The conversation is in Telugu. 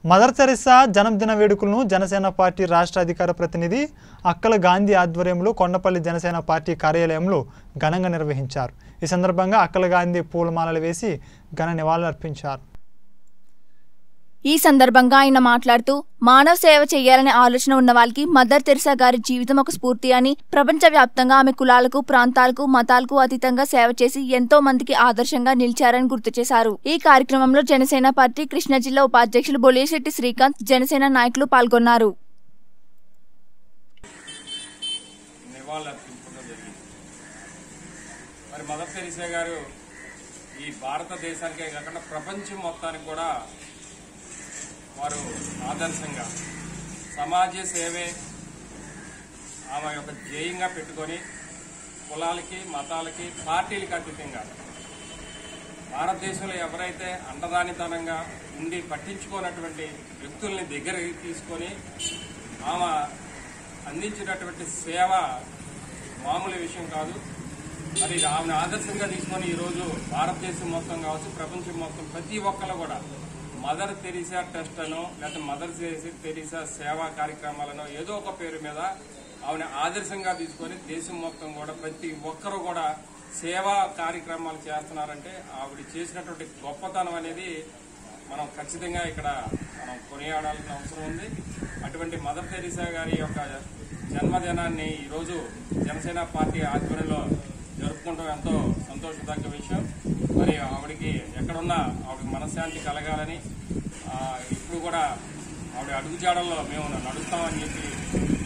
మదర్ తెరిసా జన్మదిన వేడుకలను జనసేన పార్టీ రాష్ట్ర అధికార ప్రతినిధి అక్కల గాంధీ ఆధ్వర్యంలో కొండపల్లి జనసేన పార్టీ కార్యాలయంలో ఘనంగా నిర్వహించారు ఈ సందర్భంగా అక్కల గాంధీ పూలమాలలు వేసి ఘన నివాళులర్పించారు ఈ సందర్భంగా ఆయన మాట్లాడుతూ మానవ సేవ చేయాలనే ఆలోచన ఉన్న వాళ్ళకి మదర్ తెరిసా గారి జీవితం ఒక స్ఫూర్తి అని ప్రపంచవ్యాప్తంగా ఆమె కులాలకు ప్రాంతాలకు మతాలకు అతీతంగా సేవ చేసి ఎంతో మందికి ఆదర్శంగా నిలిచారని గుర్తు చేశారు ఈ కార్యక్రమంలో జనసేన పార్టీ కృష్ణా జిల్లా ఉపాధ్యక్షులు బొలిశెట్టి శ్రీకాంత్ జనసేన నాయకులు పాల్గొన్నారు నివాళులర్పించడం జరిగింది మరి మదర్ తెరిసా గారు ఈ భారతదేశానికే కాకుండా ప్రపంచం మొత్తానికి కూడా వారు ఆదర్శంగా సమాజ సేవే ఆమె యొక్క ధ్యేయంగా పెట్టుకొని కులాలకి మతాలకి పార్టీలకి అతీతంగా భారతదేశంలో ఎవరైతే అండదానితనంగా ఉండి పట్టించుకోనటువంటి వ్యక్తుల్ని దగ్గరికి తీసుకొని ఆమె అందించినటువంటి సేవ మామూలు విషయం కాదు మరి ఆమెను ఆదర్శంగా తీసుకొని ఈరోజు భారతదేశం మొత్తం కావచ్చు ప్రపంచం మొత్తం ప్రతి ఒక్కరు కూడా మదర్ తెరీసా ట్రస్ట్ అనో లేకపోతే మదర్ తెరీసా సేవా కార్యక్రమాలను ఏదో ఒక పేరు మీద ఆమెను ఆదర్శంగా తీసుకొని దేశం మొత్తం కూడా ప్రతి ఒక్కరూ కూడా సేవా కార్యక్రమాలు చేస్తున్నారంటే ఆవిడ చేసినటువంటి గొప్పతనం అనేది మనం ఖచ్చితంగా ఇక్కడ మనం కొనియాడాల్సిన అవసరం ఉంది అటువంటి మదర్ తెరీసా గారి యొక్క జన్మదినాన్ని ఈరోజు జనసేన పార్టీ ఆధ్వర్యంలో జరుపుకుంటాం ఎంతో సంతోషదగ్గ విషయం మరి ఆవిడకి ఎక్కడున్నా ఆవిడకి మనశ్శాంతి కలగాలని ఆ, ఇప్పుడు కూడా ఆవిడ అడుగుజాడల్లో మేము నడుస్తామని చెప్పి